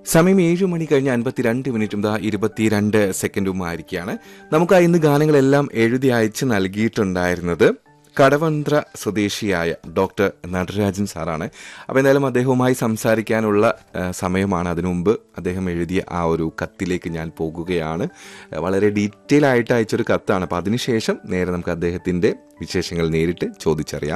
സമയം ഏഴു മണി കഴിഞ്ഞ് അൻപത്തിരണ്ട് മിനിറ്റും ദാ ഇരുപത്തിരണ്ട് സെക്കൻഡുമായിരിക്കുകയാണ് നമുക്ക് ആ ഇന്ന് ഗാനങ്ങളെല്ലാം എഴുതി അയച്ച് നൽകിയിട്ടുണ്ടായിരുന്നത് കടവന്ത്ര സ്വദേശിയായ ഡോക്ടർ നടരാജൻ സാറാണ് അപ്പോൾ എന്തായാലും അദ്ദേഹവുമായി സംസാരിക്കാനുള്ള ആ, സമയമാണ് അതിനു മുമ്പ് അദ്ദേഹം എഴുതിയ ആ ഒരു കത്തിലേക്ക് ഞാൻ പോകുകയാണ് വളരെ ഡീറ്റെയിൽ ആയിട്ട് അയച്ചൊരു കത്താണ് അപ്പോൾ അതിനുശേഷം നേരെ നമുക്ക് അദ്ദേഹത്തിൻ്റെ വിശേഷങ്ങൾ നേരിട്ട് ചോദിച്ചറിയാം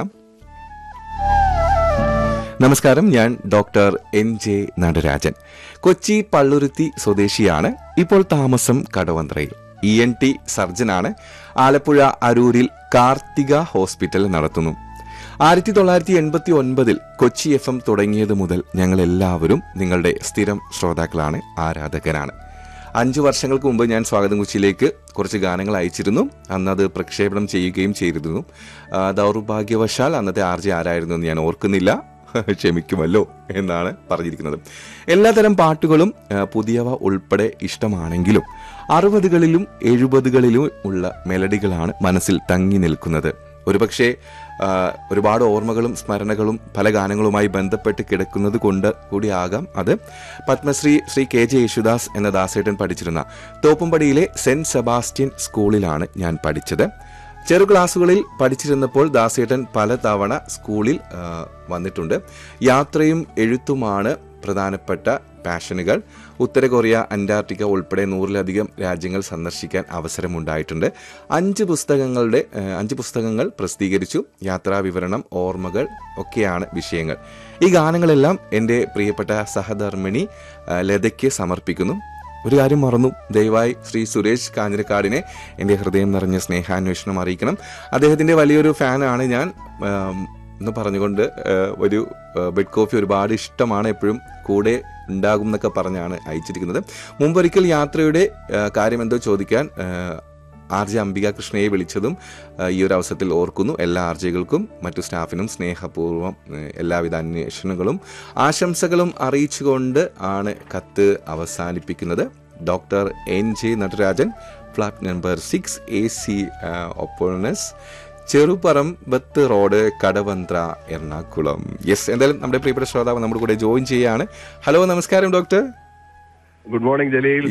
നമസ്കാരം ഞാൻ doctor N J Natarajan Kochi Palluruthy സ്വദേശിയാണ് ഇപ്പോൾ താമസം കടവന്ത്രയിൽ ഇ എൻ ടി സർജനാണ് ആലപ്പുഴ അരൂരിൽ കാർത്തിക ഹോസ്പിറ്റൽ നടത്തുന്നു ആയിരത്തി തൊള്ളായിരത്തി എൺപത്തി ഒൻപതിൽ കൊച്ചി എഫ് എം തുടങ്ങിയത് മുതൽ ഞങ്ങൾ എല്ലാവരും നിങ്ങളുടെ സ്ഥിരം ശ്രോതാക്കളാണ് ആരാധകരാണ് അഞ്ചു വർഷങ്ങൾക്ക് മുമ്പ് ഞാൻ സ്വാഗതം കൊച്ചിയിലേക്ക് കുറച്ച് ഗാനങ്ങൾ അയച്ചിരുന്നു അന്ന് അത് പ്രക്ഷേപണം ചെയ്യുകയും ചെയ്തിരുന്നു ആ, ദൗർഭാഗ്യവശാൽ അന്നത്തെ ആർ ജെ ആരായിരുന്നു എന്ന് ഞാൻ ഓർക്കുന്നില്ല ക്ഷമിക്കുമല്ലോ എന്നാണ് പറഞ്ഞിരിക്കുന്നത് എല്ലാതരം പാട്ടുകളും ആ, പുതിയവ ഉൾപ്പെടെ ഇഷ്ടമാണെങ്കിലും അറുപതുകളിലും എഴുപതുകളിലും ഉള്ള മെലഡികളാണ് മനസ്സിൽ തങ്ങി നിൽക്കുന്നത് ഒരുപക്ഷെ ആ, ഒരുപാട് ഓർമ്മകളും സ്മരണകളും പല ഗാനങ്ങളുമായി ബന്ധപ്പെട്ട് കിടക്കുന്നത് കൊണ്ട് കൂടിയാകാം അത് പത്മശ്രീ ശ്രീ കെ ജെ യേശുദാസ് എന്ന ദാസേട്ടൻ പഠിച്ചിരുന്ന തോപ്പുംപടിയിലെ സെന്റ് സെബാസ്റ്റ്യൻ സ്കൂളിലാണ് ഞാൻ പഠിച്ചത് ചെറു ക്ലാസ്സുകളിൽ പഠിച്ചിരുന്നപ്പോൾ ദാസേട്ടൻ പല തവണ സ്കൂളിൽ ആ, വന്നിട്ടുണ്ട് യാത്രയും എഴുത്തുമാണ് പ്രധാനപ്പെട്ട പാഷനുകൾ ഉത്തര കൊറിയ അന്റാർട്ടിക്ക ഉൾപ്പെടെ നൂറിലധികം രാജ്യങ്ങൾ സന്ദർശിക്കാൻ അവസരമുണ്ടായിട്ടുണ്ട് അഞ്ച് പുസ്തകങ്ങളുടെ ആ, അഞ്ച് പുസ്തകങ്ങൾ പ്രസിദ്ധീകരിച്ചു യാത്രാ വിവരണം ഓർമ്മകൾ ഒക്കെയാണ് വിഷയങ്ങൾ ഈ ഗാനങ്ങളെല്ലാം എൻ്റെ പ്രിയപ്പെട്ട സഹധർമ്മിണി ആ, ലതയ്ക്ക് സമർപ്പിക്കുന്നു ഒരു കാര്യം മറന്നു ദയവായി ശ്രീ സുരേഷ് കാഞ്ഞിരക്കാടിനെ എൻ്റെ ഹൃദയം നിറഞ്ഞ സ്നേഹാന്വേഷണം അറിയിക്കണം അദ്ദേഹത്തിൻ്റെ വലിയൊരു ഫാനാണ് ഞാൻ ആം, എന്ന് പറഞ്ഞുകൊണ്ട് ആ, ഒരു ആ, ബെഡ് കോഫി ഒരുപാട് ഇഷ്ടമാണ് എപ്പോഴും കൂടെ ഉണ്ടാകും എന്നൊക്കെ പറഞ്ഞാണ് അയച്ചിരിക്കുന്നത് മുമ്പൊരിക്കൽ യാത്രയുടെ ആ, കാര്യം എന്തോ ചോദിക്കാൻ ആ, ആർ ജെ അംബിക കൃഷ്ണയെ വിളിച്ചതും ആ, ഈ ഒരു അവസരത്തിൽ ഓർക്കുന്നു എല്ലാ ആർ ജെകൾക്കും മറ്റു സ്റ്റാഫിനും സ്നേഹപൂർവ്വം ആ, എല്ലാവിധ അന്വേഷണങ്ങളും ആശംസകളും അറിയിച്ചുകൊണ്ട് ആണ് കത്ത് അവസാനിപ്പിക്കുന്നത് doctor N J Natarajan flat number six A C ഒപ്പോണസ് ചെറുപറമ്പത്ത് റോഡ് കടവന്ത്ര എറണാകുളം യെസ് എന്തായാലും നമ്മുടെ പ്രിയപ്പെട്ട ശ്രോതാവ് നമ്മുടെ കൂടെ ജോയിൻ ചെയ്യാണ് ഹലോ നമസ്കാരം ഡോക്ടർ ഗുഡ് മോർണിംഗ് ജലീൽ